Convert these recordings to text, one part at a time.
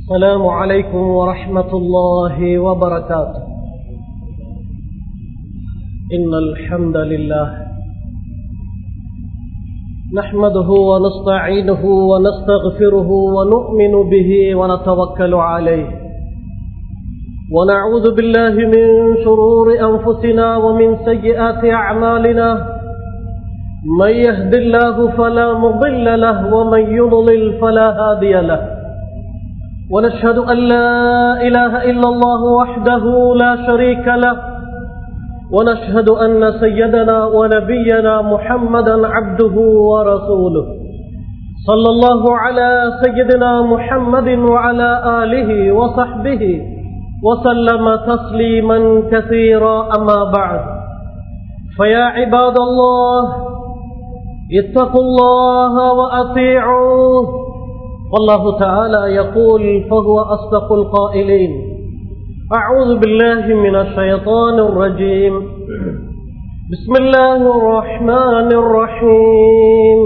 السلام عليكم ورحمة الله وبركاته إن الحمد لله نحمده ونستعينه ونستغفره ونؤمن به ونتوكل عليه ونعوذ بالله من شرور أنفسنا ومن سيئات أعمالنا من يهد الله فلا مضل له ومن يضلل فلا هادي له ونشهد أن لا إله إلا الله وحده لا شريك له ونشهد أن سيدنا ونبينا محمدا عبده ورسوله صلى الله على سيدنا محمد وعلى آله وصحبه وسلم تسليما كثيرا أما بعد فيا عباد الله اتقوا الله وأطيعوه والله تعالى يقول فهو أصدق القائلين أعوذ بالله من الشيطان الرجيم بسم الله الرحمن الرحيم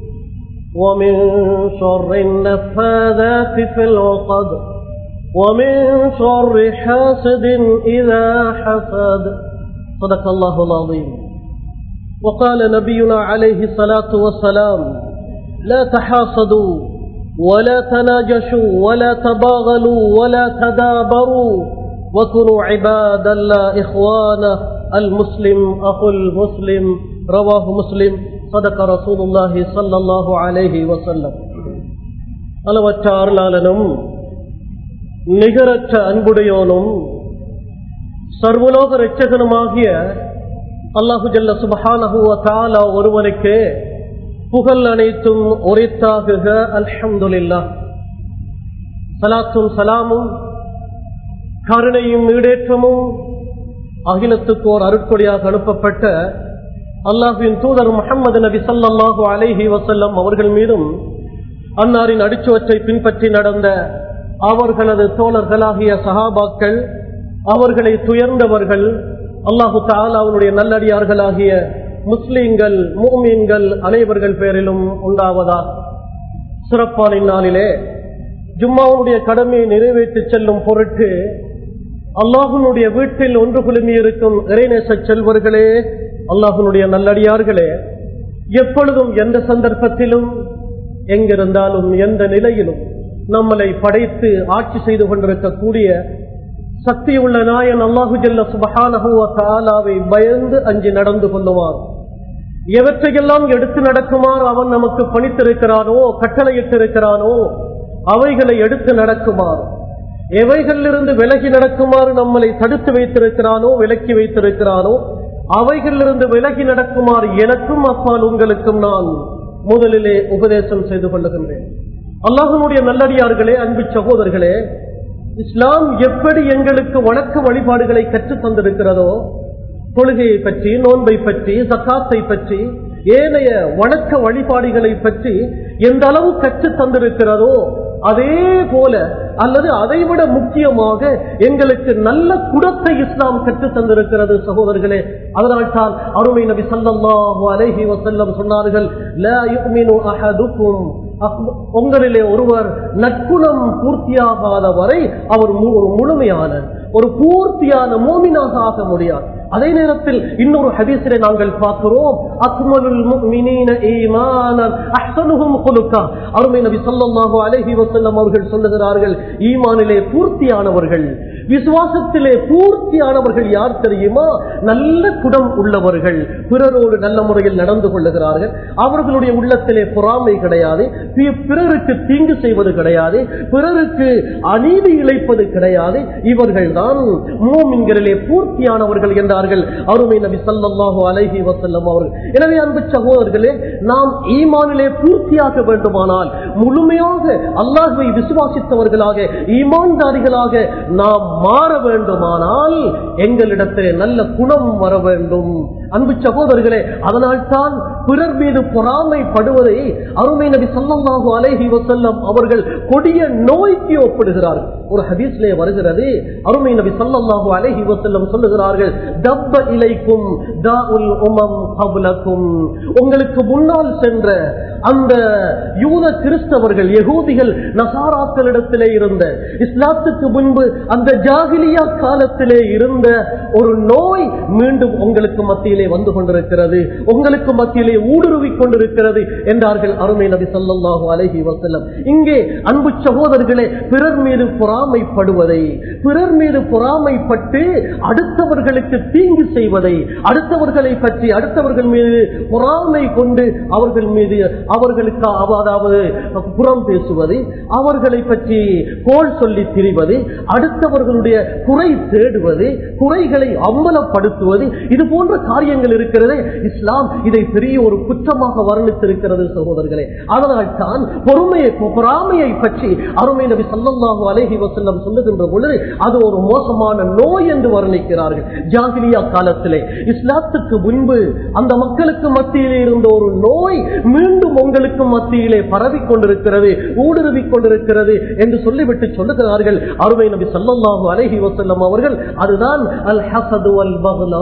ومن شر النفاذات في العقد ومن شر حاسد إذا حسد صدق الله العظيم وقال نبينا عليه الصلاة والسلام لا تحاسدوا ولا تناجشوا ولا تباغلوا ولا تدابروا وكونوا عباد الله إخوانا المسلم أخو المسلم رواه مسلم صدق رسول الله صلى الله عليه وسلم அளவற்ற அருளாளனும் நிகரற்ற அன்புடையோனும் சர்வலோக ரட்சகனுமாகிய அல்லாஹு ஜல்ல சுபஹானஹுவ தாலா ஒருவனுக்கு புகழ் அனைத்தும் உரைத்தாகுக அல்ஹம்துலில்லா சலாத்தும் சலாமும் கருணையும் ஈடேற்றமும் அகிலத்துக்கு ஓர் அருட்கொடியாக அனுப்பப்பட்ட அல்லாஹுவின் தூதர் முகமது நபி சல்லாஹூ அலைஹி வசல்லம் அவர்கள் மீதும் அன்னாரின் அடிச்சுவற்றை பின்பற்றி நடந்த அவர்களது தோழர்களாகிய சஹாபாக்கள் அவர்களை துயர்ந்தவர்கள் அல்லாஹு தாலாவுடைய நல்லடியார்களாகிய முஸ்லீம்கள் மூமீன்கள் அனைவர்கள் பேரிலும் உண்டாவதா சிறப்பான நாளிலே ஜும்மாவுடைய கடமையை நிறைவேற்றி செல்லும் பொருட்டு அல்லாஹுனுடைய வீட்டில் ஒன்று குழுமி இருக்கும் இறைநேச செல்வர்களே அல்லாஹுனுடைய நல்லடியார்களே எப்பொழுதும் எந்த சந்தர்ப்பத்திலும் எங்கிருந்தாலும் எந்த நிலையிலும் நம்மளை படைத்து ஆட்சி செய்து கொண்டிருக்கக்கூடிய சக்தி உள்ள நாயன் அல்லாஹு ஜல்ல சுபஹானஹுவாவை பயந்து அஞ்சு நடந்து கொள்ளுவார் எவற்றையெல்லாம் எடுத்து நடக்குமாறு அவன் நமக்கு பணித்திருக்கிறானோ கட்டளையிட்டிருக்கிறானோ அவைகளை எடுத்து நடக்குமாறு எவைகளிலிருந்து விலகி நடக்குமாறு நம்மளை தடுத்து வைத்திருக்கிறானோ விலக்கி வைத்திருக்கிறானோ அவைகளிலிருந்து விலகி நடக்குமாறு எனக்கும் அப்பால் உங்களுக்கும் நான் முதலிலே உபதேசம் செய்து கொள்ளுகின்றேன் அல்லாஹனுடைய நல்லடியார்களே அன்பு சகோதரர்களே இஸ்லாம் எப்படி எங்களுக்கு வணக்க வழிபாடுகளை கற்று தந்திருக்கிறதோ தொழுகையை பற்றி நோன்பை பற்றி சக்காத்தை பற்றி ஏனைய வணக்க வழிபாடுகளை பற்றி எந்த அளவு கற்று தந்திருக்கிறதோ அதே போல அல்லது அதைவிட முக்கியமாக எங்களுக்கு நல்ல குடத்தை இஸ்லாம் கற்று தந்திருக்கிறது சகோதரர்களே அதனால்தான் அருமை நபி சல்லாஹு அலைஹி வசல்லம் சொன்னார்கள் உங்களிலே ஒருவர் நற்குணம் பூர்த்தியாகாத வரை அவர் ஒரு முழுமையான ஒரு பூர்த்தியான மோமினாக ஆக முடியாது அதே நேரத்தில் இன்னொரு ஹதீசிலே நாங்கள் பார்க்கிறோம் அக்மலுல் முஃமினீன ஈமானன் அஹ்சனுஹும் குலுகா அருமை நபி ஸல்லல்லாஹு அலைஹி வஸல்லம் அவர்கள் சொல்லுகிறார்கள் ஈமானிலே பூர்த்தியானவர்கள் விசுவாசத்திலே பூர்த்தியானவர்கள் யார் தெரியுமா நல்ல குடம் உள்ளவர்கள் பிறரோடு நல்ல முறையில் நடந்து கொள்ளுகிறார்கள் அவர்களுடைய உள்ளத்திலே பொறாமை கிடையாது பிறருக்கு தீங்கு செய்வது கிடையாது பிறருக்கு அநீதி இழைப்பது கிடையாது இவர்கள் தான் மூமின்களிலே பூர்த்தியானவர்கள் என்றார்கள் அருமை நபி சல்லாஹூ அலைஹி வசல்லம் அவர்கள் எனவே அன்பு சகோதரர்களே நாம் ஈமானிலே பூர்த்தியாக வேண்டுமானால் முழுமையாக அல்லாஹுவை விசுவாசித்தவர்களாக ஈமான்தாரிகளாக நாம் மாற வேண்டுமானால் எங்களிடத்திலே நல்ல குணம் வர வேண்டும் அன்பு சகோதரர்களே அதனால்தான் பிறர் மீது பொறாமைப்படுவதை அருமை நபி சல்லாஹூ அலைஹி வசல்லம் அவர்கள் கொடிய நோய்க்கு ஒப்பிடுகிறார்கள் ஒரு ஹதீஸ்லே வருகிறது அருமை நபி சல்லாஹூ அலைஹி வசல்லம் சொல்லுகிறார்கள் தப்ப இலைக்கும் தாஉல் உமம் கபுலக்கும் உங்களுக்கு முன்னால் சென்ற அந்த யூத கிறிஸ்தவர்கள் யகூதிகள் நசாராக்களிடத்திலே இருந்த இஸ்லாத்துக்கு முன்பு அந்த ஜாகிலியா காலத்திலே இருந்த ஒரு நோய் மீண்டும் உங்களுக்கு மத்தியிலே வந்து கொண்டிருக்கிறது உங்களுக்கு மத்தியிலே ஊடுருவி கொண்டிருக்கிறது என்றார்கள் அருமை நபி ஸல்லல்லாஹு அலைஹி வஸல்லம் இங்கே அன்பு சகோதரர்களே பிறர் மீது பொறாமைப்படுவதை பிறர் மீது பொறாமைப்பட்டு அடுத்தவர்களுக்கு தீங்கு செய்வதை அடுத்தவர்களை பற்றி அடுத்தவர்கள் மீது பொறாமை கொண்டு அவர்கள் மீது அவர்களுக்கு அவ- அதாவது புறம் பேசுவது அவர்களை பற்றி கோல் சொல்லி திரிவது அடுத்தவர்களுடைய குறை தேடுவது குறைகளை அம்பலப்படுத்துவது இது போன்ற காரியங்கள் இருக்கிறது இஸ்லாம் இதை பெரிய ஒரு குற்றமாக வர்ணித்திருக்கிறது சகோதரர்களே அதனால் தான் பொறுமையை பொறாமையை பற்றி அருமை நபி ஸல்லல்லாஹு அலைஹி வஸல்லம் சொல்லுகின்ற பொழுது அது ஒரு மோசமான நோய் என்று வர்ணிக்கிறார்கள் ஜாகிலியா காலத்திலே இஸ்லாத்துக்கு முன்பு அந்த மக்களுக்கு மத்தியிலே இருந்த ஒரு நோய் மீண்டும் உங்களுக்கு மத்தியிலே பரவி கொண்டிருக்கிறது ஊடுருவி கொண்டிருக்கிறது என்று சொல்லிவிட்டு சொல்லுகிறார்கள் அருமை நபி ஸல்லல்லாஹு அலைஹி வஸல்லம் அவர்கள் அதுதான் அல் ஹசது வல் பக்லா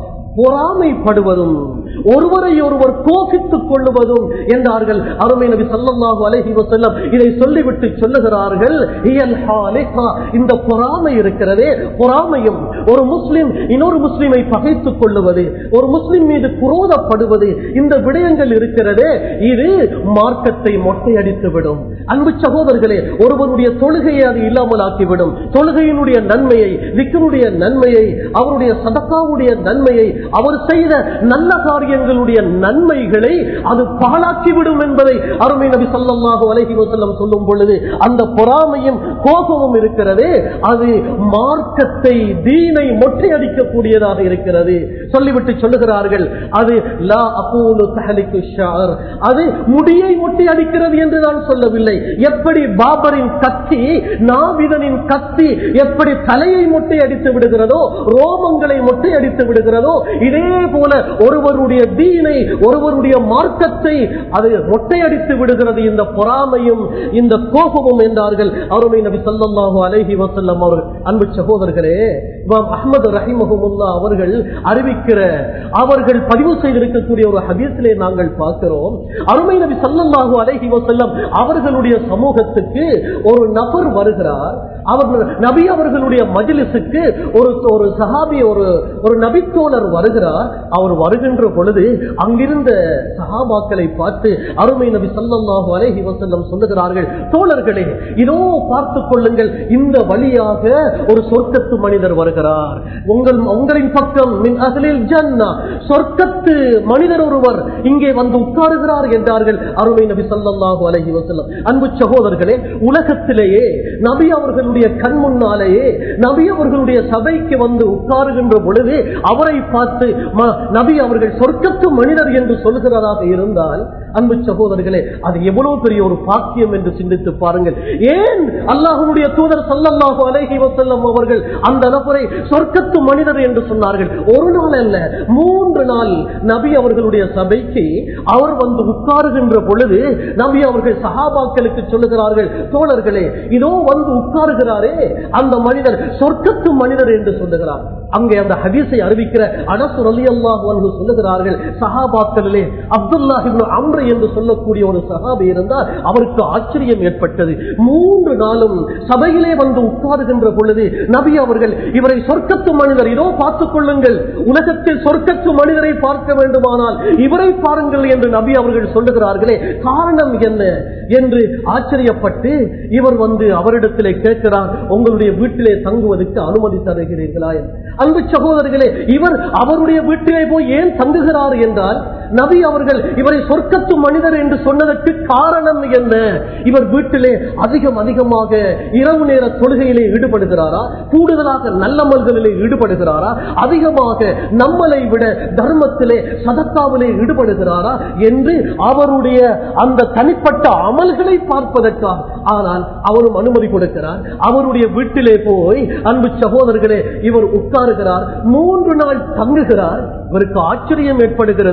பொறாமைப்படுவதும் ஒருவரை ஒருவர் கோபித்துக் கொள்ளுவதும் என்றார்கள் அருமை நபி ஸல்லல்லாஹு அலைஹி வஸல்லம் இதை சொல்லிவிட்டு சொல்லுகிறார்கள் இயல் ஹாலிகா இந்த பொறாமை இருக்கிறதே பொறாமையும் ஒரு முஸ்லிம் இன்னொரு முஸ்லிமை பகைத்துக் கொள்ளுவது ஒரு முஸ்லிம் மீது குரோதப்படுவது இந்த விடயங்கள் இருக்கிறதே இது மார்க்கத்தை மொட்டையடித்து விடும் அன்பு சகோதரர்களே ஒருவருடைய தொழுகையை அது இல்லாமல் ஆக்கிவிடும் தொழுகையினுடைய நன்மையை திக்கனுடைய நன்மையை அவருடைய சதக்காவுடைய நன்மையை அவர் செய்த நல்ல காரியங்களுடைய நன்மைகளை அது பாழாக்கிவிடும் என்பதை அருமை நபி ஸல்லல்லாஹு அலைஹி வஸல்லம் சொல்லும் பொழுது அந்த பொறாமையும் கோபமும் இருக்கிறதே அது மார்க்கத்தை தீனை மொட்டையடிக்கக்கூடியதாக இருக்கிறது சொல்லிவிட்டு சொல்லுகிறார்கள் அது லா அகூலு தஹலிக்கு ஷார் அது முடியை மொட்டையடிக்கிறது என்று நான் சொல்லவில்லை எப்படி பாபரின் கத்தி நாவிதனின் கத்தி எப்படி தலையை மொட்டையடித்து விடுகிறதோ ரோமங்களை மொட்டையடித்து விடுகிறதோ இதே போல ஒருவருடைய தீனை ஒருவருடைய மார்க்கத்தை அது மொட்டையடித்து விடுகிறது இந்த பொறாமையும் இந்த கோபமும் என்றார்கள் அருமை நபி ஸல்லல்லாஹு அலைஹி வஸல்லம் அவர் அன்பு சகோதரர்களே இமாம் அஹ்மது ரஹிமஹுமுல்லா அவர்கள் அறிவிக்கிற அவர்கள் பதிவு செய்திருக்கக்கூடிய ஒரு ஹதீஸிலே நாங்கள் பார்க்கிறோம் அருமை நபி ஸல்லல்லாஹு அலைஹி வஸல்லம் அவர்களுடைய சமூகத்துக்கு ஒரு நபர் வருகிறார் அவர் நபி அவர்களுடைய மஜ்லிஸுக்கு ஒரு ஒரு சஹாபி ஒரு ஒரு நபித்தோழர் வருகிறார் அவர் வருகின்ற பொழுது அங்கிருந்த சஹாபாக்களை பார்த்து அருமை நபி ஸல்லல்லாஹு அலைஹி வஸல்லம் சொல்லுகிறார்கள் தோழர்களே இதோ பார்த்துக் கொள்ளுங்கள் இந்த வழியாக ஒரு சொர்க்கத்து மனிதர் வருகிறார் உங்கள் உங்களின் பக்கம் மின் அகலில் ஜன்னா சொர்க்கத்து மனிதர் ஒருவர் இங்கே வந்து உட்காருகிறார் என்றார்கள் அருமை நபி ஸல்லல்லாஹு அலைஹி வஸல்லம் அன்பு சகோதரர்களே உலகத்திலேயே நபி அவர்களுடைய கண் முன்னாலேயே நபி அவர்களுடைய சபைக்கு வந்து உட்காருகின்ற பொழுது அவரை பார்த்து ம- நபி அவர்கள் சொர்க்கத்து மனிதர் என்று சொல்கிறதாக இருந்தால் அன்பு சகோதரர்களே அது எவ்வளவு பெரிய ஒரு பாக்கியம் என்று சிந்தித்து பாருங்கள் ஏன் அல்லாஹ்வுடைய தூதர் ஸல்லல்லாஹு அலைஹி வஸல்லம் அவர்கள் அந்த நபரை சொர்க்கத்து மனிதர் என்று சொன்னார்கள் ஒரு நாள் அல்ல மூன்று நாள் நபி அவர்களுடைய சபைக்கு அவர் வந்து உட்காருகின்ற பொழுது நபி அவர்கள் சஹாபாக்களுக்கு சொல்லுகிறார்கள் தோழர்களே இதோ வந்து உட்காருகிறாரே அந்த மனிதர் சொர்க்கத்து மனிதர் என்று சொல்லுகிறார் அங்கே அந்த ஹதீஸை அறிவிக்கிற அனசு ரலி அல்லாஹ் சொல்லுகிறார்கள் சஹாபாக்களிலே அப்துல்லாஹ் இப்னு அம்ரு என்று சொல்லக்கூடிய ஒரு சஹாபி இருந்தார் அவருக்கு ஆச்சரியம் ஏற்பட்டது மூன்று நாளும் சபையிலே வந்து உட்காருகின்ற பொழுது நபி அவர்கள் இவரை சொர்க்கத்து மனிதர் இதோ பார்த்துக் கொள்ளுங்கள் உலகத்தில் சொர்க்கத்து மனிதரை பார்க்க வேண்டுமானால் இவரை பாருங்கள் என்று நபி அவர்கள் சொல்லுகிறார்களே காரணம் என்ன என்று ஆச்சரியப்பட்டு இவர் வந்து அவரிடத்திலே கேட்கிறார் உங்களுடைய வீட்டிலே தங்குவதற்கு அனுமதி தருகிறீர்களா என்று. அன்பு சகோதரர்களே இவர் அவருடைய வீட்டிலே போய் ஏன் தங்குகிறார் என்றால் நபி அவர்கள் இவரை சொர்க்கத்து மனிதர் என்று சொன்னதற்கு காரணம் என்ன இவர் வீட்டிலே அதிகம் அதிகமாக இரவு நேர தொழுகையிலே ஈடுபடுகிறாரா கூடுதலாக நல்லமல்களிலே ஈடுபடுகிறாரா அதிகமாக நம்மளை விட தர்மத்திலே சதக்காவிலே ஈடுபடுகிறாரா என்று அவருடைய அந்த தனிப்பட்ட அமல்களை பார்ப்பதற்காக ஆனால் அவரும் அனுமதி கொடுக்கிறார் அவருடைய வீட்டிலே போய் அன்பு சகோதரர்களே இவர் உட்காருகிறார் மூன்று நாள் தங்குகிறார் இவருக்கு ஆச்சரியம் ஏற்படுகிறது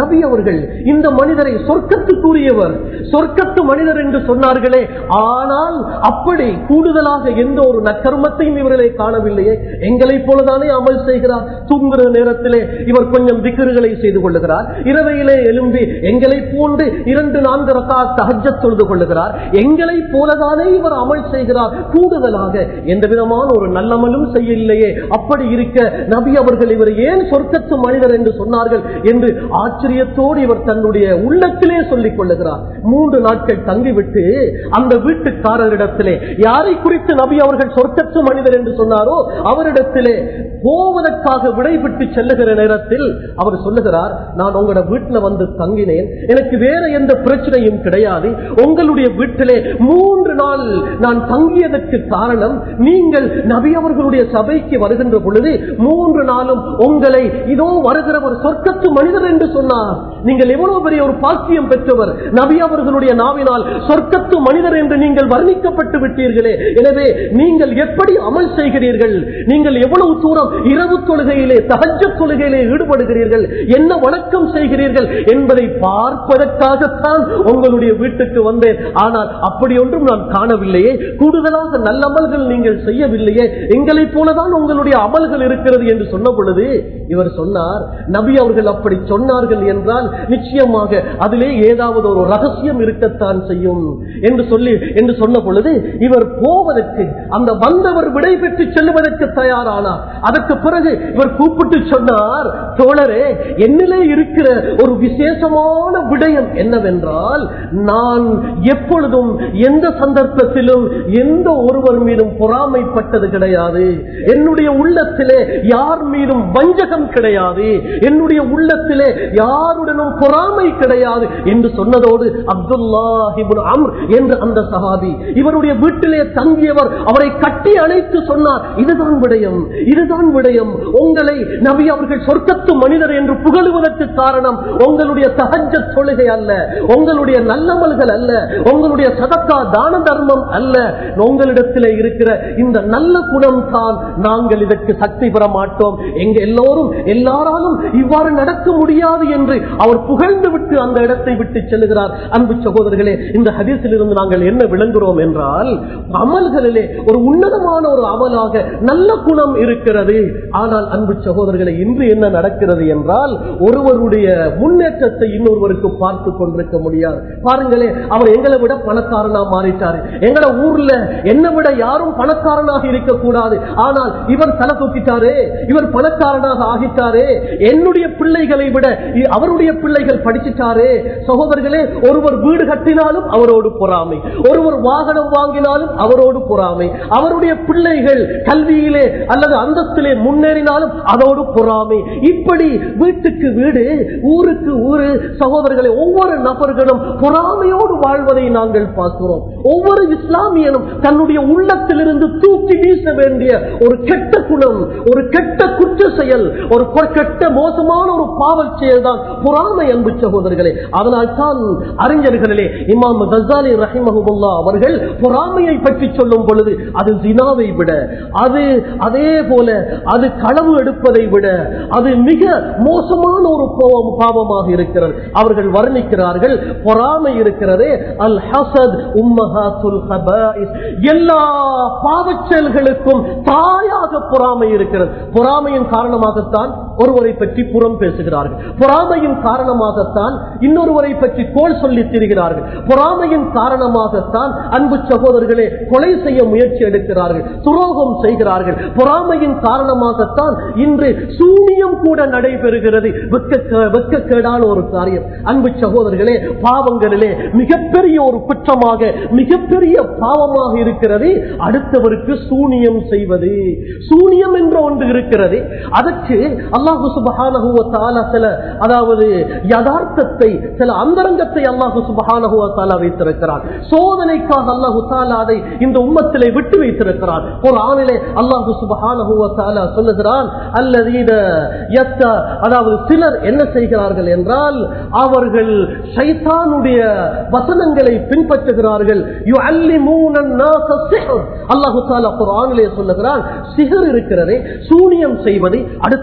நபி அவர்கள் இந்த மனிதரை சொர்க்கத்துக்குரியவர் சொர்க்கத்து மனிதர் என்று சொன்னார்களே ஆனால் அப்படி கூடுதலாக எந்த ஒரு நற்கர்மத்தையும் இவர்களை காணவில்லையே எங்களை போலதானே அமல் செய்கிறார் தூங்குகிற நேரத்திலே இவர் கொஞ்சம் திக்கர்களை செய்து கொள்ளுகிறார் இரவையிலே எழும்பி எங்களை போன்று இரண்டு நான்கு ரக்கா தகஜ தொழுது கொள்ளுகிறார் எங்களை போலதானே இவர் அமல் செய்கிறார் கூடுதலாக எந்த விதமான ஒரு நல்லமலும் செய்யலையே அப்படி இருக்க நபி அவர்கள் இவர் ஏன் சொர்க்கத்து மனிதர் என்று சொன்னார்கள் என்று ஆச்சரியத்தோடு இவர் தன்னுடைய உள்ளத்திலே சொல்லிக் கொள்ளுகிறார் மூன்று நாட்கள் தங்கிவிட்டு அந்த வீட்டுக்காரரிடத்திலே யாரை குறித்து நபி அவர்கள் சொர்க்கத்து மனிதர் என்று சொன்னாரோ அவரிடத்திலே போவதற்காக விடைபெற்று செல்லுகிற நேரத்தில் அவர் சொல்லுகிறார் நான் உங்களோட வீட்டுல வந்து தங்கினேன் எனக்கு வேற எந்த பிரச்சனையும் கிடையாது உங்களுடைய வீட்டிலே மூன்று நாள் நான் தங்கியதற்கு காரணம் நீங்கள் நபி அவர்களுடைய சபைக்கு வருகின்ற பொழுது மூன்று நாளும் உங்களை இதோ வருகிற ஒரு சொர்க்கத்து மனிதர் என்று சொன்னார் நீங்கள் எவ்வளவு பெரிய ஒரு பாக்கியம் பெற்றவர் நபி அவர்களுடைய நாவினால் சொர்க்கத்து மனிதர் என்று நீங்கள் வர்ணிக்கப்பட்டு விட்டீர்களே எனவே நீங்கள் எப்படி அமல் செய்கிறீர்கள் நீங்கள் எவ்வளவு தூரம் இரவு தொழுகையிலே தகஜ தொழுகையிலே ஈடுபடுகிறீர்கள் என்ன வணக்கம் செய்கிறீர்கள் என்பதை பார்ப்பதற்காகத்தான் உங்களுடைய வீட்டுக்கு வந்தேன் ஆனால் அப்படி ஒன்றும் நான் காணவில்லையே கூடுதலாக நல்ல அமல்கள் நீங்கள் செய்யவில்லையே எங்களைப் போலதான் உங்களுடைய அமல்கள் இருக்கிறது என்று சொன்ன பொழுது இவர் சொன்னார் நபி அவர்கள் அப்படி சொன்னார்கள் என்றால் நிச்சயமாக அதிலே ஏதாவது ஒரு ரகசியம் இருக்கத்தான் செய்யும் என்று சொல்லி என்று சொன்ன பொழுது இவர் போவதற்கு அந்த வந்தவர் விடை பெற்று செல்வதற்கு தயாரானார் அதற்கு பிறகு இவர் கூப்பிட்டு சொன்னார் தோழரே என்னிலே இருக்கிற ஒரு விசேஷமான விடயம் என்னவென்றால் நான் எப்பொழுதும் எந்த சந்தர்ப்பத்திலும் எந்த ஒருவர் மீதும் பொறாமைப்பட்டது கிடையாது என்னுடைய உள்ளத்திலே யார் மீதும் வஞ்சகம் கிடையாது என்னுடைய உள்ளத்திலே யாருடனும் பொறாமை கிடையாது என்று சொன்னதோடு அப்துல்லாஹிபுல் அம்ர் என்ற அந்த சஹாபி இவருடைய வீட்டிலே தங்கியவர் அவரை கட்டி அணைத்து சொன்னார் இதுதான் விடயம் இதுதான் விடயம் உங்களை நபி அவர்கள் சொர்க்கத்து மனிதர் என்று புகழுவதற்கு காரணம் உங்களுடைய தகஜ தொழுகை அல்ல உங்களுடைய நல்லமல்கள் அல்ல உங்களுடைய சதக்கா தான தர்மம் அல்ல உங்களிடத்திலே இருக்கிற இந்த நல்ல குணம் தான் நாங்கள் இதற்கு சக்தி பெற மாட்டோம் எங்க எல்லோரும் எல்லாராலும் இவ்வாறு நடக்க முடியாது என்று அவர் புகழ்ந்து விட்டு அந்த இடத்தை விட்டு செல்லுகிறார் அன்பு சகோதரர்களே இந்த ஹதீஸில் இருந்து நாங்கள் என்ன விளங்குகிறோம் என்றால் அமல்களிலே ஒரு உன்னதமான ஒரு அமலாக நல்ல குணம் இருக்கிறது ஆனால் அன்பு சகோதரர்களை இன்று என்ன நடக்கிறது என்றால் ஒருவருடைய முன்னேற்றத்தை இன்னொருவருக்கு பார்த்து கொண்டிருக்க முடியாது பாருங்களே அவர் எங்களை விட பணக்காரனா மாறிட்டாரு எங்கட ஊர்ல என்னை விட யாரும் பணக்காரனாக இருக்கக்கூடாது ஆனால் இவர் தலை தூக்கிட்டாரே இவர் பணக்காரனாக ஆகிட்டாரே என்னுடைய பிள்ளைகளை விட இ- அவருடைய பிள்ளைகள் படிச்சுட்டாரே சகோதரர்களே ஒருவர் வீடு கட்டினாலும் அவரோடு பொறாமை ஒருவர் வாகனம் வாங்கினாலும் அவரோடு பொறாமை அவருடைய பிள்ளைகள் கல்வியிலே அல்லது அந்தஸ்திலே முன்னேறினாலும் அதோடு பொறாமை இப்படி வீட்டுக்கு வீடு ஊருக்கு ஊரு சகோதரர்களை ஒவ்வொரு நபர்களும் பொறாமையோடு வாழ்வதை நாங்கள் பார்க்கிறோம் ஒவ்வொரு இஸ்லாமியனும் தன்னுடைய உள்ளத்திலிருந்து தூக்கி வீச வேண்டிய ஒரு கெட்ட குணம் ஒரு கெட்ட குற்ற செயல் ஒரு கொ- கெட்ட மோசமான ஒரு பாவல் செயல் தான் பொறாமை அன்பு சகோதரர்களே அதனால் தான் அறிஞர்களிலே இமாம் கசாலி ரஹிமஹுல்லா அவர்கள் பொறாமையை பற்றி சொல்லும் பொழுது அது ஜினாவை விட அது அதே போல அது களவு எடுப்பதை விட அது மிக மோசமான ஒரு பாவம் பாவமாக இருக்கிறது அவர்கள் வர்ணிக்கிறார்கள் பொறாமை இருக்கிறதே அல் ஹசத் உம்மஹாத்துல் ஹபாயிஸ் எல்லா பாவச் செயல்களுக்கும் தாயாக பொறாமை இருக்கிறது பொறாமையின் காரணமாகத்தான் ஒருவரை பற்றி புறம் பேசுகிறார்கள் பொறாமையின் காரணமாகத்தான் இன்னொருவரை பற்றி கோல் சொல்லி திரிகிறார்கள் பொறாமையின் காரணமாகத்தான் அன்பு சகோதரர்களே கொலை செய்ய முயற்சி எடுக்கிறார்கள் துரோகம் செய்கிறார்கள் பொறாமையின் காரணமாகத்தான் இன்று சூனியம் கூட நடைபெறுகிறது வெட்கக்கே- வெட்கக்கேடான ஒரு காரியம் அன்பு சகோதரர்களே பாவங்களிலே மிகப்பெரிய ஒரு குற்றமாக மிகப்பெரிய பாவமாக இருக்கிறது அடுத்தவருக்கு சூனியம் செய்வது சூனியம் என்ற ஒன்று இருக்கிறது அதற்கு அல்லாஹு சுபஹானஹு வ தஆலா சில அதாவது யதார்த்தத்தை சில அந்தரங்கத்தை அல்லாஹு சுபஹானஹு வ தஆலா வைத்திருக்கிறார் சோதனைக்காக அல்லாஹு தஆலா அதை இந்த உம்மத்திலே விட்டு வைத்திருக்கிறார் ஒரு ஆணிலே அல்லாஹு சுபஹானஹு வ தஆலா சொல்லுகிறான் அல்லதீன யத்த அதாவது சிலர் என்ன செய்கிறார்கள் என்றால் அவர்கள் ஷைத்தானுடைய வசனங்களை பின்பற்றுகிறார்கள் யுஅல்லிமூன النَّاسَ السِّحْرَ. அல்லாஹு தஆலா குர்ஆனிலே சொல்லுகிறான் சிஹர் இருக்கிறதே சூனியம் செய்வது அடுத்தவனுடைய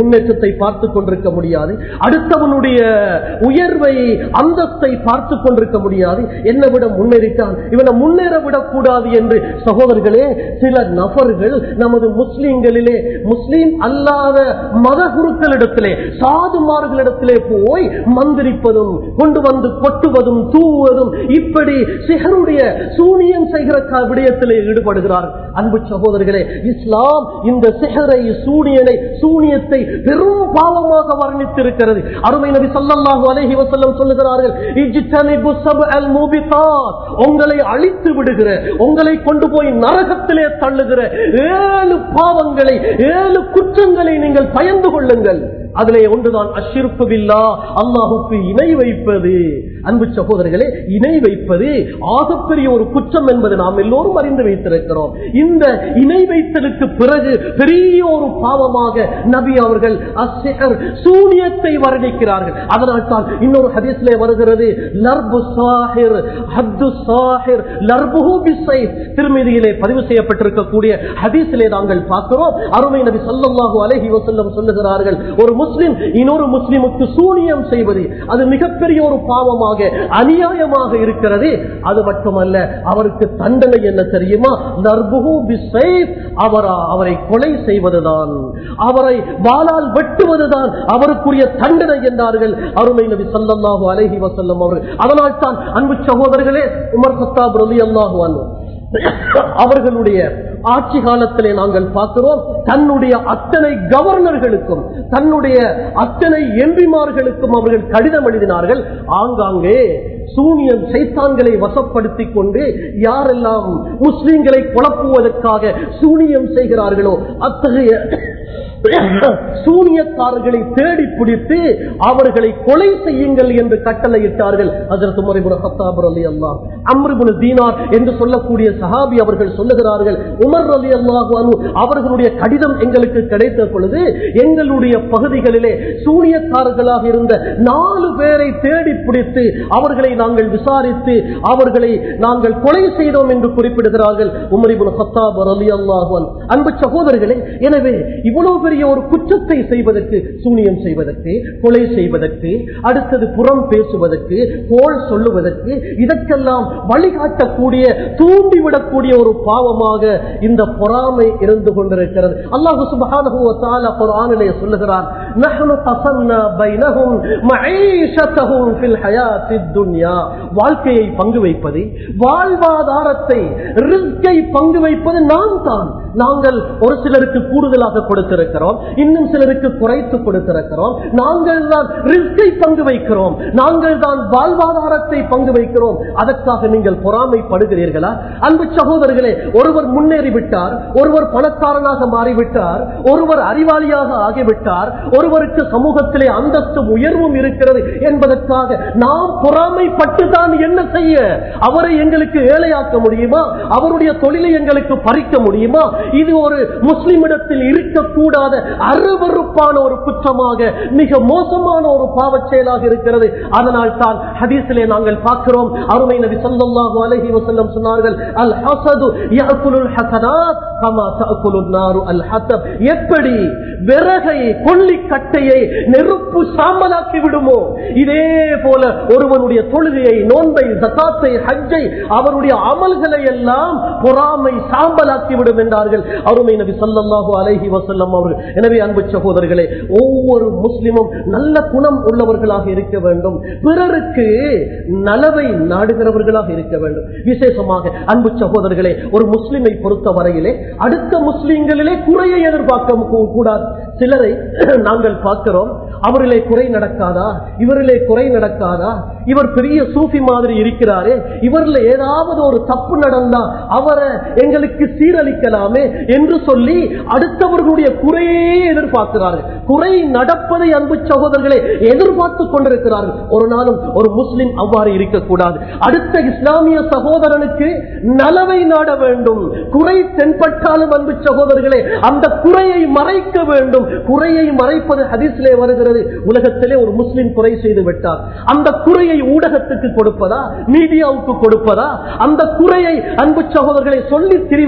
முன்னேற்றத்தை பார்த்து கொண்டிருக்க முடியாது அடுத்தவனுடைய உயர்வை அந்தஸ்தை பார்த்து கொண்டிருக்க முடியாது என்னை விட முன்னேறிட்டான் இவனை முன்னேற விடக்கூடாது என்று சகோதரர்களே சில நபர்கள் நமது முஸ்லிம்களிலே முஸ்லிம் அல்லாத மத குருக்களிடத்திலே சாதுமார்களிடத்திலே போய் மந்திரிப்பதும் கொண்டு வந்து கொட்டுவதும் தூவுவதும் இப்படி சிகருடைய சூனியம் செய்கிற க- விடயத்திலே ஈடுபடுகிறார் அன்பு சகோதரர்களே இஸ்லாம் இந்த சிகரை சூனியனை சூனியத்தை பெரும் பாவமாக வர்ணித்திருக்கிறது அருமை நபி ஸல்லல்லாஹு அலைஹி வஸல்லம் சொல்லுகிறார்கள் இஜ்தனிபு சப்அல் மூபிகாத் உங்களை அழித்து விடுகிற உங்களை கொண்டு போய் நரகத்திலே தள்ளுகிற ஏழு பாவங்களை ஏழு குற்றங்களை நீங்கள் பயந்து கொள்ளுங்கள் அதிலே ஒன்றுதான் அஷிர்பு பில்லா அல்லாஹுக்கு இணை வைப்பது அன்பு சகோதரர்களே இணை வைப்பது ஆகப்பெரிய ஒரு குற்றம் என்பது நாம் எல்லோரும் அறிந்து வைத்திருக்கிறோம் இந்த இணை வைத்தலுக்கு பிறகு பெரிய ஒரு பாவமாக நபி அவர்கள் அஸ்ஸிஹர், சூனியத்தை வர்ணிக்கிறார்கள் அதனால் தான் இன்னொரு ஹதீஸ்லே வருகிறது லர்பு சாஹிர் ஹத்து சாஹிர் லர்புஹு பிஸ்ஸைஃப் திருமதியிலே பதிவு செய்யப்பட்டிருக்கக்கூடிய ஹதீஸிலே நாங்கள் பார்க்கிறோம் அருமை நபி ஸல்லல்லாஹு அலைஹி வஸல்லம் சொல்லுகிறார்கள் ஒரு முஸ்லிம் இன்னொரு முஸ்லிமுக்கு சூனியம் செய்வது அது மிகப்பெரிய ஒரு பாவமாக அநியாயமாக இருக்கிறது அது மட்டுமல்ல அவருக்கு தண்டனை என்ன தெரியுமா லர்புஹு பிஸ்ஸைஃப் அவரா அவரை கொலை செய்வதுதான் அவரை வாளால் வெட்டுவதுதான் அவருக்குரிய தண்டனை என்றார்கள் அருமை நபி ஸல்லல்லாஹு அலைஹி வஸல்லம் அவர்கள் அதனால் தான் அன்பு சகோதரர்களே உமர் கத்தாப் ரலியல்லாஹு அன்ஹு அவர்களுடைய ஆட்சி காலத்திலே நாங்கள் பார்க்கிறோம் தன்னுடைய அத்தனை கவர்னர்களுக்கும் தன்னுடைய அத்தனை எம்பிமார்களுக்கும் அவர்கள் கடிதம் எழுதினார்கள் ஆங்காங்கே சூனியம் சைத்தான்களை வசப்படுத்திக் கொண்டு யாரெல்லாம் முஸ்லிம்களை குழப்புவதற்காக சூனியம் செய்கிறார்களோ அத்தகைய சூனியக்காரர்களை தேடி பிடித்து அவர்களை கொலை செய்யுங்கள் என்று கட்டளையிட்டார்கள் அதற்கு முறைபுர ஹத்தாபர் அலி அல்லா அம்ருபுல் தீனார் என்று சொல்லக்கூடிய சஹாபி அவர்கள் சொல்லுகிறார்கள் உமர் அலி அல்லாஹு அவர்களுடைய கடிதம் எங்களுக்கு கிடைத்த பொழுது எங்களுடைய பகுதிகளிலே சூனியக்காரர்களாக இருந்த நாலு பேரை தேடி பிடித்து அவர்களை நாங்கள் விசாரித்து அவர்களை நாங்கள் கொலை செய்தோம் என்று குறிப்பிடுகிறார்கள் உமரிபுல் ஹத்தாப் அலி அல்லாஹு அன்பு சகோதரர்களே எனவே இவ்வளவு பெரிய ஒரு குற்றத்தை செய்வதற்கு சூனியம் செய்வதற்கு கொலை செய்வதற்கு அடுத்தது புறம் பேசுவதற்கு கோல் சொல்லுவதற்கு இதற்கெல்லாம் வழிகாட்டக்கூடிய தூண்டிவிடக்கூடிய ஒரு பாவமாக இந்த பொறாமை இருந்து கொண்டிருக்கிறது அல்லாஹு சுபஹானஹு வ தஆலா குர்ஆனிலே சொல்லுகிறார் நஹ்னு கஸம்னா பைனஹும் மஈஷத்தஹும் ஃபில் ஹயாத்தித் துன்யா வாழ்க்கையை பங்கு வைப்பது வாழ்வாதாரத்தை ரிஸ்கை பங்கு வைப்பது நாம் தான் நாங்கள் ஒரு சிலருக்கு கூடுதலாக கொடுத்திருக்கிறோம் இன்னும் சிலருக்கு குறைத்து கொடுத்திருக்கிறோம் நாங்கள் தான் ரிஸ்கை பங்கு வைக்கிறோம் நாங்கள் தான் வாழ்வாதாரத்தை பங்கு வைக்கிறோம் அதற்காக நீங்கள் பொறாமைப்படுகிறீர்களா அன்பு சகோதரர்களே ஒருவர் முன்னேறிவிட்டார் ஒருவர் பணக்காரனாக மாறிவிட்டார் ஒருவர் அறிவாளியாக ஆகிவிட்டார் ஒருவருக்கு சமூகத்திலே அந்தஸ்தும் உயர்வும் இருக்கிறது என்பதற்காக நாம் பொறாமைப்பட்டு தான் என்ன செய்ய அவரை எங்களுக்கு ஏழையாக்க முடியுமா அவருடைய தொழிலை எங்களுக்கு பறிக்க முடியுமா இது ஒரு முஸ்லிமிடத்தில் இருக்கக்கூடாத அருவறுப்பான ஒரு குற்றமாக மிக மோசமான ஒரு பாவச் செயலாக இருக்கிறது அதனால் தான் ஹதீஸிலே நாங்கள் பார்க்கிறோம் அருமை நபி ஸல்லல்லாஹு அலைஹி வஸல்லம் சொன்னார்கள் அல் ஹஸது يأكل الحسنات كما تأكل النار الحطب எப்படி விறகை கொள்ளி கட்டையை நெருப்பு சாம்பலாக்கி விடுமோ இதே போல ஒருவனுடைய தொழுகையை நோன்பை ஜகாத்தை ஹஜ்ஜை அவருடைய அமல்களை எல்லாம் பொறாமை சாம்பலாக்கி விடும் என்றார்கள் அருமை நபி ஸல்லல்லாஹு அலைஹி வஸல்லம் அவர்கள் எனவே அன்பு சகோதரர்களே ஒவ்வொரு முஸ்லிமும் நல்ல குணம் உள்ளவர்களாக இருக்க வேண்டும் பிறருக்கு நலவை நாடுகிறவர்களாக இருக்க வேண்டும் விசேஷமாக அன்பு சகோதரர்களே ஒரு முஸ்லிமை பொறுத்த வரையிலே அடுத்த முஸ்லிம்களிலே குறையை எதிர்பார்க்க கூ- கூடாது சிலரை நாங்கள் பார்க்கிறோம் அவரிலே குறை நடக்காதா இவரிலே குறை நடக்காதா இவர் பெரிய சூஃபி மாதிரி இருக்கிறாரே இவரில் ஏதாவது ஒரு தப்பு நடந்தா அவரை எங்களுக்கு சீரழிக்கலாமே என்று சொல்லி அடுத்தவர்களுடைய குறையே எதிர்பார்க்கிறார்கள் குறை நடப்பதை அன்பு சகோதரர்களை எதிர்பார்த்து கொண்டிருக்கிறார்கள் ஒரு நாளும் ஒரு முஸ்லிம் அவ்வாறு இருக்கக்கூடாது அடுத்த இஸ்லாமிய சகோதரனுக்கு நலவை நாட வேண்டும் குறை தென்பட்டாலும் அன்பு சகோதரர்களே அந்த குறையை மறைக்க வேண்டும் குறையை மறைப்பது ஹதீஸிலே வருகிறது உலகத்திலே ஒரு முஸ்லிம் குறை செய்து விட்டார் அந்த குறையை ஊடகத்துக்கு கொடுப்பதா மீடியாவுக்கு கொடுப்பதா அந்த குறையை அன்பு சகோதரர்களை சொல்லி திரிவதா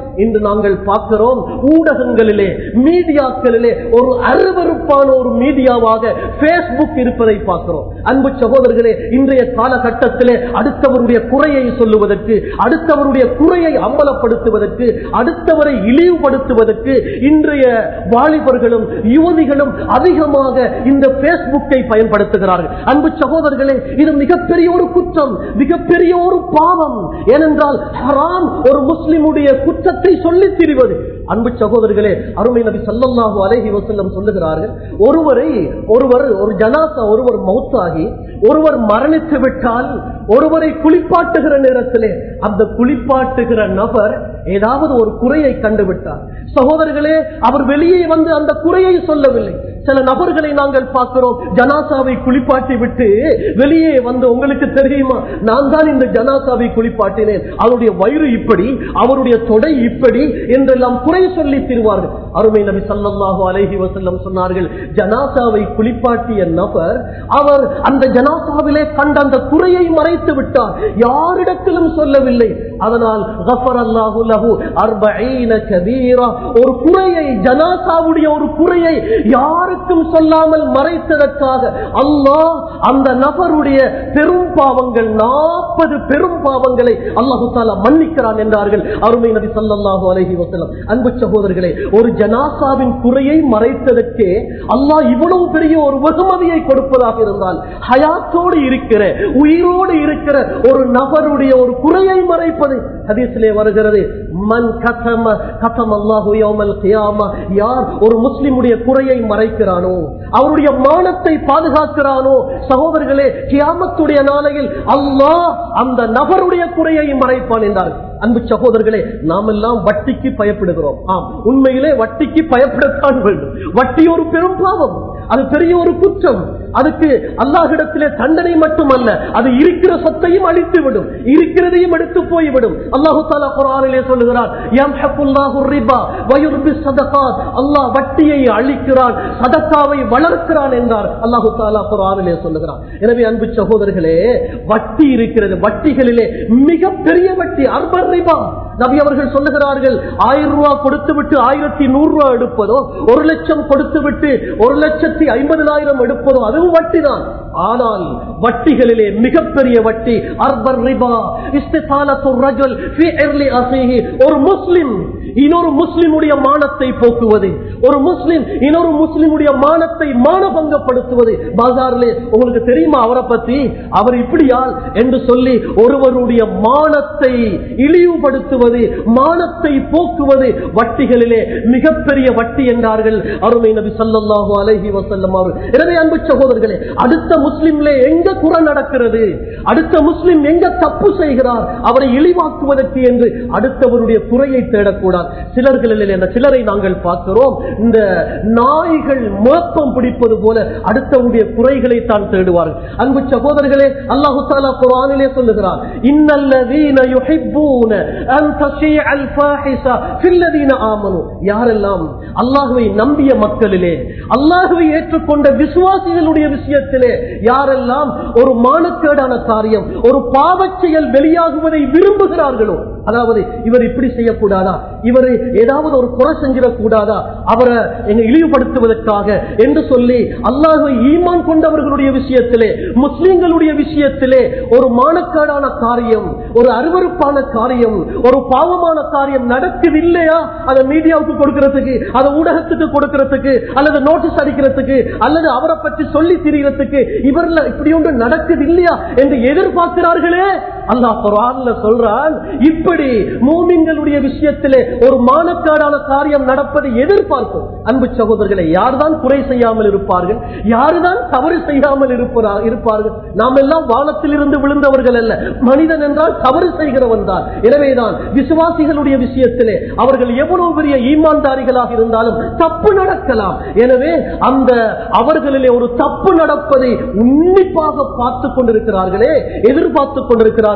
இன்று நாங்கள் பார்க்கிறோம் ஊடகங்களிலே மீடியாக்களிலே ஒரு அருவருப்பான ஒரு மீடியாவாக பேஸ்புக் இருப்பதை பார்க்கிறோம் அன்பு சகோதரர்களே இன்றைய காலகட்டத்திலே அடுத்தவருடைய குறையை சொல்லுவதற்கு அடுத்தவருடைய குறையை அம்பலப்படுத்துவதற்கு அடுத்தவரை இழிவுபடுத்துவதற்கு இன்றைய வாலிபர்களும் யுவதிகளும் அதிகமாக இந்த பேஸ்புக்கை பயன்படுத்துகிறார்கள் அன்பு சகோதரர்களே இது மிகப்பெரிய ஒரு குற்றம் மிகப்பெரிய ஒரு பாவம் ஏனென்றால் ஹராம் ஒரு முஸ்லிமுடைய குற்றத்தை சொல்லித் திரிவது அன்பு சகோதரர்களே அருமை நபி சல்லல்லாஹு அலைஹி வஸல்லம் சொல்லுகிறார்கள் ஒருவரை ஒருவர் ஒரு ஜனாசா ஒருவர் மௌத்தாகி ஒருவர் மரணித்து விட்டால் ஒருவரை குளிப்பாட்டுகிற நேரத்திலே அந்த குளிப்பாட்டுகிற நபர் ஏதாவது ஒரு குறையை கண்டுவிட்டார் சகோதரர்களே அவர் வெளியே வந்து அந்த குறையை சொல்லவில்லை சில நபர்களை நாங்கள் பார்க்கிறோம் ஜனாசாவை குளிப்பாட்டி விட்டு வெளியே வந்து உங்களுக்கு தெரியுமா நான் தான் இந்த ஜனாசாவை குளிப்பாட்டினேன் அவருடைய வயிறு இப்படி அவருடைய தொடை இப்படி என்றெல்லாம் குறை சொல்லி திருவார்கள் அருமை நபி சல்லல்லாஹு அலைஹி வஸல்லம் சொன்னார்கள் ஜனாசாவை குளிப்பாட்டிய நபர் அவர் அந்த ஜனாசாவிலே கண்ட அந்த குறையை மறைத்து விட்டார் யாரிடத்திலும் சொல்லவில்லை அதனால் கஃபர் அல்லாஹு லஹு அர்பஈன கபீரா ஒரு குறையை ஜனாசாவுடைய ஒரு குறையை யாருக்கும் சொல்லாமல் மறைத்ததற்காக அல்லாஹ் அந்த நபருடைய பெரும் பாவங்கள் நாற்பது பெரும் பாவங்களை அல்லாஹு தாலா மன்னிக்கிறான் என்றார்கள் அருமை நபி சல்லல்லாஹு அலைஹி வஸல்லம் அன்பு சகோதரர்களே ஒரு ஜனாசாவின் குறையை மறைத்ததற்கே அல்லாஹ் இவ்வளவு பெரிய ஒரு வெகுமதியை கொடுப்பதாக இருந்தால் ஹயாத்தோடு இருக்கிற உயிரோடு இருக்கிற ஒரு நபருடைய ஒரு குறையை மறைப்பது ஹதீஸிலே வருகிறது மன் கதம கதம் அல்லாஹு யௌமல் கியாமா யார் ஒரு முஸ்லிமுடைய குறையை மறைக்கிறானோ அவருடைய மானத்தை பாதுகாக்கிறானோ சகோதரர்களே கியாமத்துடைய நாளையில் அல்லாஹ் அந்த நபருடைய குறையை மறைப்பான் என்றார் அன்பு சகோதரர்களே நாம் எல்லாம் வட்டிக்கு பயப்படுகிறோம் ஆம் உண்மையிலே வட்டிக்கு பயப்படத்தான் வேண்டும் வட்டி ஒரு பெரும் பாவம் அது பெரிய ஒரு குற்றம் அதுக்கு அல்லாஹிடத்திலே தண்டனை மட்டுமல்ல அது இருக்கிற சொத்தையும் அழித்து விடும் இருக்கிறதையும் எடுத்து போய்விடும் அல்லாஹு தாலா குரானிலே சொல்லுகிறார் யம்ஹகுல்லாஹு ரிபா வயுர்பி ஸதகாத் அல்லாஹ் வட்டியை அழிக்கிறான் சதக்காவை வளர்க்கிறான் என்றார் அல்லாஹு தாலா குரானிலே சொல்லுகிறார் எனவே அன்பு சகோதரர்களே வட்டி இருக்கிறது வட்டிகளிலே மிக பெரிய வட்டி அர்பர் ரிபா நபி அவர்கள் சொல்லுகிறார்கள் ஆயிரம் ரூபாய் கொடுத்து விட்டு ஆயிரத்தி நூறு ரூபாய் எடுப்பதோ ஒரு லட்சம் கொடுத்து விட்டு ஒரு லட்சத்தி ஐம்பதினாயிரம் எடுப்பதோ அதுவும் வட்டி தான் ஆனால் வட்டிகளிலே மிகப்பெரிய வட்டி அர்பர் ரிபா இஸ்திசாலத்து ரஜுல் ஃபி இர்லி அஸீஹி ஒரு முஸ்லிம் இன்னொரு முஸ்லிமுடைய மானத்தை போக்குவது ஒரு முஸ்லிம் இன்னொரு முஸ்லிமுடைய மானத்தை மானபங்கப்படுத்துவது பாசாரிலே உங்களுக்கு தெரியுமா அவரை பத்தி அவர் இப்படியால் என்று சொல்லி ஒருவருடைய மானத்தை இழிவுபடுத்துவது மானத்தை போக்குவது வட்டிகளிலே மிகப்பெரிய வட்டி என்றார்கள் அருமை நபி சல்லல்லாஹு அலைஹி வஸல்லம் அவர்கள் எனவே அன்பு சகோதரர்களே அடுத்த முஸ்லிம்லே எங்க குறை நடக்கிறது அடுத்த முஸ்லிம் எங்க தப்பு செய்கிறார் அவரை இழிவாக்குவதற்கு என்று அடுத்தவருடைய குறையை தேடக்கூடாது சிலர்களில் என்ற சிலரை நாங்கள் பார்க்கிறோம் இந்த நாய்கள் மோப்பம் பிடிப்பது போல அடுத்தவருடைய குறைகளை தான் தேடுவார்கள் அன்பு சகோதரர்களே அல்லாஹு தாலா குரானிலே சொல்லுகிறார் இன்னல்லதீன யுஹிப்பூன அன் தஷீஅ அல் ஃபாஹிஷா ஃபில்லதீன ஆமனு யாரெல்லாம் அல்லாஹ்வை நம்பிய மக்களிலே அல்லாஹ்வை ஏற்றுக்கொண்ட விசுவாசிகளுடைய விஷயத்திலே யாரெல்லாம் ஒரு மானக்கேடான காரியம் ஒரு பாவச் செயல் வெளியாகுவதை விரும்புகிறார்களோ அதாவது இவர் இப்படி செய்யக்கூடாதா இவர் ஏதாவது ஒரு குறை செஞ்சிடக்கூடாதா அவரை எங்க இழிவுபடுத்துவதற்காக என்று சொல்லி அல்லாஹை ஈமான் கொண்டவர்களுடைய விஷயத்திலே முஸ்லிம்களுடைய விஷயத்திலே ஒரு மானக்காடான காரியம் ஒரு அருவறுப்பான காரியம் ஒரு பாவமான காரியம் நடக்குது இல்லையா அதை மீடியாவுக்கு கொடுக்கிறதுக்கு அதை ஊடகத்துக்கு கொடுக்கிறதுக்கு அல்லது நோட்டீஸ் அடிக்கிறதுக்கு அல்லது அவரை பற்றி சொல்லி திரியறதுக்கு இவர்ல இப்படி ஒன்று நடக்குது இல்லையா என்று எதிர்பார்க்கிறார்களே அல்லாஹ் குரான்ல சொல்றான் இப்படி மூமின்களுடைய விஷயத்திலே ஒரு மானக்காடான காரியம் நடப்பதை எதிர்பார்க்கும் அன்பு சகோதரர்களை யார்தான் குறை செய்யாமல் இருப்பார்கள் யாருதான் தவறு செய்யாமல் இருப்பா- இருப்பார்கள் நாம் எல்லாம் வானத்தில் இருந்து விழுந்தவர்கள் அல்ல மனிதன் என்றால் தவறு செய்கிறவன் தான் எனவேதான் விசுவாசிகளுடைய விஷயத்திலே அவர்கள் எவ்வளவு பெரிய ஈமான்தாரிகளாக இருந்தாலும் தப்பு நடக்கலாம் எனவே அந்த அவர்களிலே ஒரு தப்பு நடப்பதை உன்னிப்பாக பார்த்து கொண்டிருக்கிறார்களே எதிர்பார்த்து கொண்டிருக்கிறார்கள்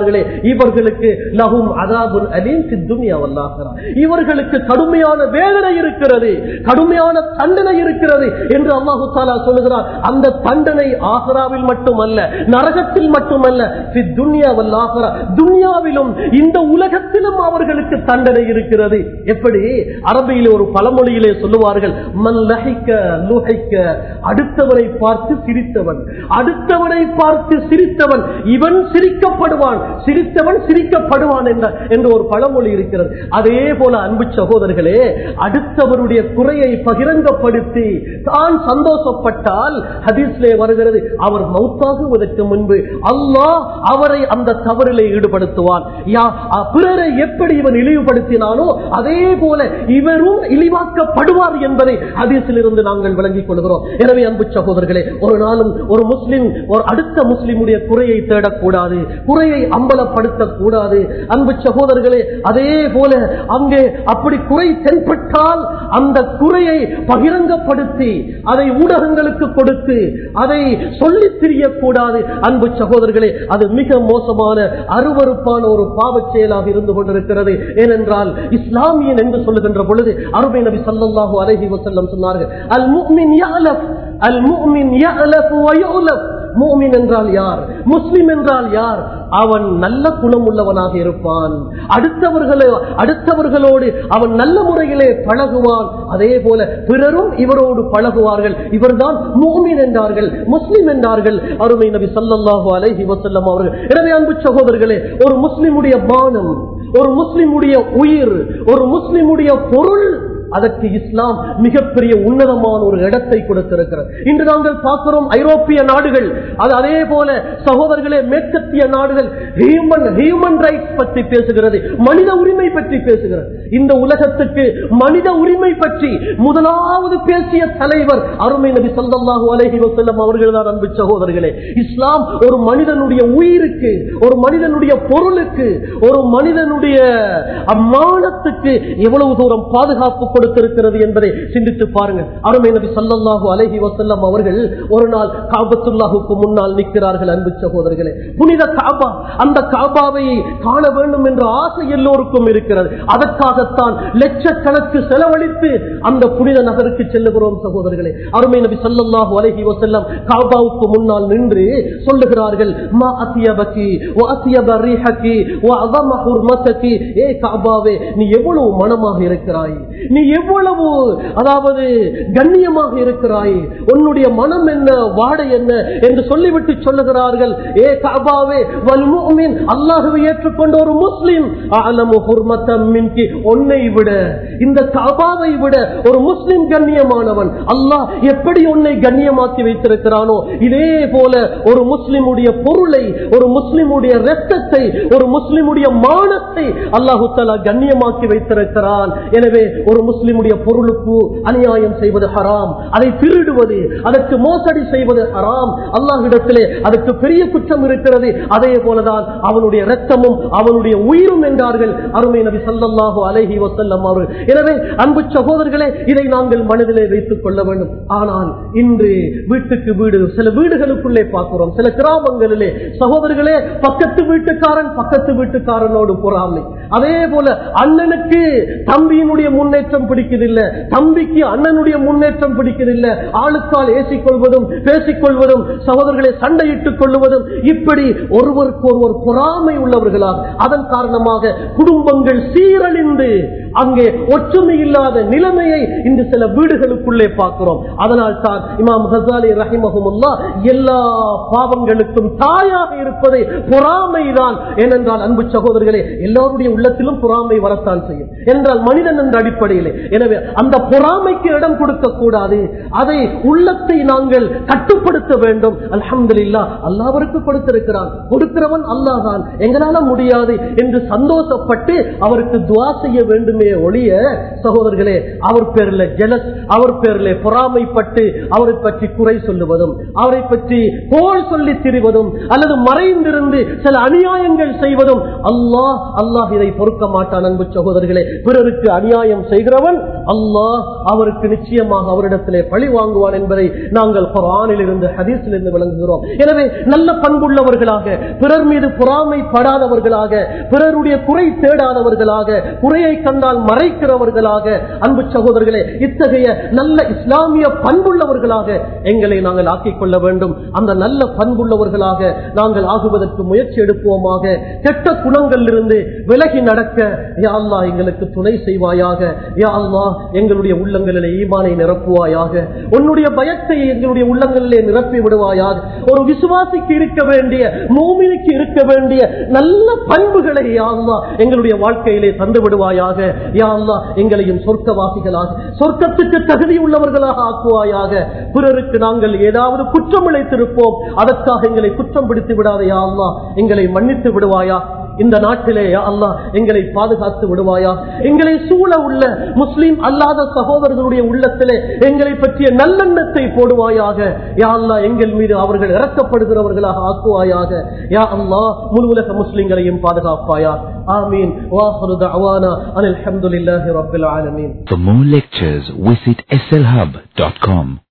சொல்லுகிறார்களே இவர்களுக்கு லகும் அதாபுல் அலீம் சித்துமியா வல்லாகிறா இவர்களுக்கு கடுமையான வேதனை இருக்கிறது கடுமையான தண்டனை இருக்கிறது என்று அல்லாஹு தாலா சொல்லுகிறார் அந்த தண்டனை ஆகராவில் மட்டுமல்ல நரகத்தில் மட்டுமல்ல துன்யா வல்லாகரா துன்யாவிலும் இந்த உலகத்திலும் அவர்களுக்கு தண்டனை இருக்கிறது எப்படி அரபியிலே ஒரு பழமொழியிலே சொல்லுவார்கள் மல்லஹிக்க லுஹைக்க அடுத்தவரை பார்த்து சிரித்தவன் அடுத்தவனை பார்த்து சிரித்தவன் இவன் சிரிக்கப்படுவான் சிரித்தவன் சிரிக்கப்படுவான் என்ற என்று ஒரு பழமொழி இருக்கிறது அதே போல அன்பு சகோதரர்களே அடுத்தவருடைய குறையை பகிரங்கப்படுத்தி தான் சந்தோஷப்பட்டால் ஹதீஸ்லே வருகிறது அவர் மௌத்தாகுவதற்கு முன்பு அல்லாஹ் அவரை அந்த தவறிலே ஈடுபடுத்துவான் யா பிறரை எப்படி இவன் இழிவுபடுத்தினானோ அதே போல இவரும் இழிவாக்கப்படுவார் என்பதை ஹதீஸில் இருந்து நாங்கள் விளங்கிக் கொள்கிறோம் எனவே அன்பு சகோதரர்களே ஒரு நாளும் ஒரு முஸ்லிம் ஒரு அடுத்த முஸ்லிமுடைய குறையை தேடக்கூடாது குறையை அம்பலப்படுத்தக் கூடாது அன்பு சகோதரர்களே அதே போல அங்கே அப்படி குறை தென்பட்டால் அந்த குறையை பகிரங்கப்படுத்தி அதை ஊடகங்களுக்கு கொடுத்து அதை சொல்லி திரியக்கூடாது அன்பு சகோதரர்களே அது மிக மோசமான அருவறுப்பான ஒரு பாவச் செயலாக இருந்து கொண்டிருக்கிறது ஏனென்றால் இஸ்லாமியன் என்று சொல்லுகின்ற பொழுது அருமை நபி சல்லாஹூ அலஹி வசல்லம் சொன்னார்கள் அல் முக்மின் அல் முக்மின் மூமின் என்றால் யார் முஸ்லிம் என்றால் யார் அவன் நல்ல குணம் உள்ளவனாக இருப்பான் அடுத்தவர்களே அடுத்தவர்களோடு அவன் நல்ல முறையிலே பழகுவான் அதே போல பிறரும் இவரோடு பழகுவார்கள் இவர்தான் மூமின் என்றார்கள் முஸ்லிம் என்றார்கள் அருமை நபி சல்லாஹூ அலைஹி வசல்லம் அவர்கள் எனவே அன்பு சகோதரர்களே ஒரு முஸ்லிமுடைய மானம் ஒரு முஸ்லிமுடைய உயிர் ஒரு முஸ்லிமுடைய பொருள் அதற்கு இஸ்லாம் மிகப்பெரிய உன்னதமான ஒரு இடத்தை கொடுத்திருக்கிறது இன்று நாங்கள் பார்க்கிறோம் ஐரோப்பிய நாடுகள் அது அதே போல சகோதரர்களே மேற்கத்திய நாடுகள் ஹியூமன் ஹியூமன் ரைட்ஸ் பற்றி பேசுகிறது மனித உரிமை பற்றி பேசுகிறது இந்த உலகத்துக்கு மனித உரிமை பற்றி முதலாவது பேசிய தலைவர் அருமை நபி சல்லாஹூ அலஹி வசல்லம் அவர்கள் தான் அன்பு சகோதரர்களே இஸ்லாம் ஒரு மனிதனுடைய உயிருக்கு ஒரு மனிதனுடைய பொருளுக்கு ஒரு மனிதனுடைய அம்மானத்துக்கு எவ்வளவு தூரம் பாதுகாப்பு கொடுத்திருக்கிறது என்பதை சிந்தித்து பாருங்கள் அருமை நபி சல்லாஹூ அலஹி வசல்லம் அவர்கள் ஒரு நாள் காபத்துல்லாஹுக்கு முன்னால் நிற்கிறார்கள் அன்பு சகோதரர்களே புனித காபா அந்த காபாவை காண வேண்டும் என்ற ஆசை எல்லோருக்கும் இருக்கிறது அதற்காகத்தான் லட்சக்கணக்கு செலவழித்து அந்த புனித நகருக்கு செல்லுகிறோம் சகோதரர்களே அருமை நபி சல்லாஹூ அலஹி வசல்லம் காபாவுக்கு முன்னால் நின்று சொல்லுகிறார்கள் மா அத்தியபகி வ அத்தியப ரீஹகி வ அதம ஹுர்மதகி ஏ காபாவே நீ எவ்வளவு மனமாக இருக்கிறாய் நீ எவ்வளவு அதாவது கண்ணியமாக இருக்கிறாய் உன்னுடைய மனம் என்ன வாடை என்ன என்று சொல்லிவிட்டு சொல்லுகிறார்கள் ஏ காபாவே வல் முஃமின் அல்லாஹ்வை ஏற்றுக்கொண்ட ஒரு முஸ்லிம் அலமு ஹுர்மத்தம் மின்கி உன்னை விட இந்த காபாவை விட ஒரு முஸ்லிம் கண்ணியமானவன் அல்லாஹ் எப்படி உன்னை கண்ணியமாக்கி வைத்திருக்கிறானோ இதே போல ஒரு முஸ்லிமுடைய பொருளை ஒரு முஸ்லிமுடைய ரத்தத்தை ஒரு முஸ்லிமுடைய மானத்தை அல்லாஹு தலா கண்ணியமாக்கி வைத்திருக்கிறான் எனவே ஒரு முஸ்லிமுடைய பொருளுக்கு அநியாயம் செய்வது ஹராம் அதை திருடுவது அதற்கு மோசடி செய்வது ஹராம் அல்லாஹிடத்திலே அதற்கு பெரிய குற்றம் இருக்கிறது அதே போலதான் அவனுடைய ரத்தமும் அவனுடைய உயிரும் என்றார்கள் அருமை நபி சல்லாஹு அலஹி வசல்லம் அவர்கள் எனவே அன்பு சகோதரர்களே இதை நாங்கள் மனதிலே வைத்துக் கொள்ள வேண்டும் ஆனால் இன்று வீட்டுக்கு வீடு சில வீடுகளுக்குள்ளே பார்க்கிறோம் சில கிராமங்களிலே சகோதரர்களே பக்கத்து வீட்டுக்காரன் பக்கத்து வீட்டுக்காரனோடு பொறாமை அதே போல அண்ணனுக்கு தம்பியினுடைய முன்னேற்றம் பிடிக்கதில்லை தம்பிக்கு அண்ணனுடைய முன்னேற்றம் பிடிக்கதில்லை ஆளுக்கால் ஏசிக்கொள்வதும் பேசிக்கொள்வதும் சகோதரர்களை சண்டையிட்டுக் கொள்வதும் இப்படி ஒருவருக்கு ஒருவர் பொறாமை உள்ளவர்களாக அதன் காரணமாக குடும்பங்கள் சீரழிந்து அங்கே ஒற்றுமை இல்லாத நிலைமையை இன்று சில வீடுகளுக்குள்ளே பார்க்கிறோம் அதனால் தான் இமாம் ஹசாலி ரஹிமஹமுல்லா எல்லா பாவங்களுக்கும் தாயாக இருப்பதை பொறாமைதான் ஏனென்றால் அன்பு சகோதரர்களே எல்லோருடைய உள்ளத்திலும் பொறாமை வரத்தான் செய்யும் என்றால் மனிதன் என்ற அடிப்படையிலே எனவே அந்த பொறாமைக்கு இடம் கொடுக்க கூடாது அதை உள்ளத்தை நாங்கள் கட்டுப்படுத்த வேண்டும் அல்ஹம்துலில்லா அல்லாஹ்விற்கு கொடுத்திருக்கிறான் கொடுக்கிறவன் அல்லாஹ் தான் எங்களால முடியாது என்று சந்தோஷப்பட்டு அவருக்கு துவா செய்ய வேண்டுமே ஒழிய சகோதரர்களே அவர் பேர்ல ஜெலஸ் அவர் பேர்ல பொறாமைப்பட்டு அவரை பற்றி குறை சொல்லுவதும் அவரை பற்றி கோல் சொல்லி திரிவதும் அல்லது மறைந்திருந்து சில அநியாயங்கள் செய்வதும் அல்லாஹ் அல்லாஹ் இதை பொறுக்க மாட்டான் அன்பு சகோதரர்களே பிறருக்கு அநியாயம் செய்கிறவன் அல்லாஹ் அவருக்கு நிச்சயமாக அவரிடத்திலே பழி வாங்குவான் என்பதை நாங்கள் குரானில் இருந்து ஹதீஸில் இருந்து விளங்குகிறோம் எனவே நல்ல பண்புள்ளவர்களாக பிறர் மீது பொறாமைப்படாதவர்களாக பிறருடைய குறை தேடாதவர்களாக குறையை கண்டால் மறைக்கிறவர்களாக அன்பு சகோதரர்களே இத்தகைய நல்ல இஸ்லாமிய பண்புள்ளவர்களாக எங்களை நாங்கள் ஆக்கிக் கொள்ள வேண்டும் அந்த நல்ல பண்புள்ளவர்களாக நாங்கள் ஆகுவதற்கு முயற்சி எடுப்போமாக கெட்ட குணங்களில் இருந்து விலகி நடக்க யா அல்லாஹ் எங்களுக்கு துணை செய்வாயாக யா அல்லாஹ் எங்களுடைய உள்ளங்களிலே ஈமானை நிரப்புவாயாக உன்னுடைய பயத்தை எங்களுடைய உள்ளங்களிலே நிரப்பி விடுவாயாக ஒரு விசுவாசிக்கு இருக்க வேண்டிய மூமினுக்கு இருக்க வேண்டிய நல்ல பண்புகளை யா அல்லாஹ் எங்களுடைய வாழ்க்கையிலே தந்து விடுவாயாக யா அல்லாஹ் எங்களையும் சொர்க்கவாசிகளாக சொர்க்கத்துக்கு தகுதி உள்ளவர்களாக ஆக்குவாயாக பிறருக்கு நாங்கள் ஏதாவது குற்றம் இழைத்திருப்போம் அதற்காக எங்களை குற்றம் பிடித்து விடாதே யா அல்லாஹ் எங்களை மன்னித்து விடுவாயா இந்த நாட்டிலே யா அல்லாஹ் எங்களை பாதுகாத்து விடுவாயா எங்களை சூழ உள்ள முஸ்லிம் அல்லாத சகோதரர்களுடைய உள்ளத்திலே எங்களை பற்றிய நல்லெண்ணத்தை போடுவாயாக யா அல்லாஹ் எங்கள் மீது அவர்கள் இறக்கப்படுகிறவர்களாக ஆக்குவாயாக யா அல்லாஹ் முழு உலக முஸ்லிம்களையும் பாதுகாப்பாயா ஆமீன் வாஹரு தஅவானா அனில் ஹம்துலில்லாஹி ரப்பில் ஆலமீன் For more lectures, visit slhub.com.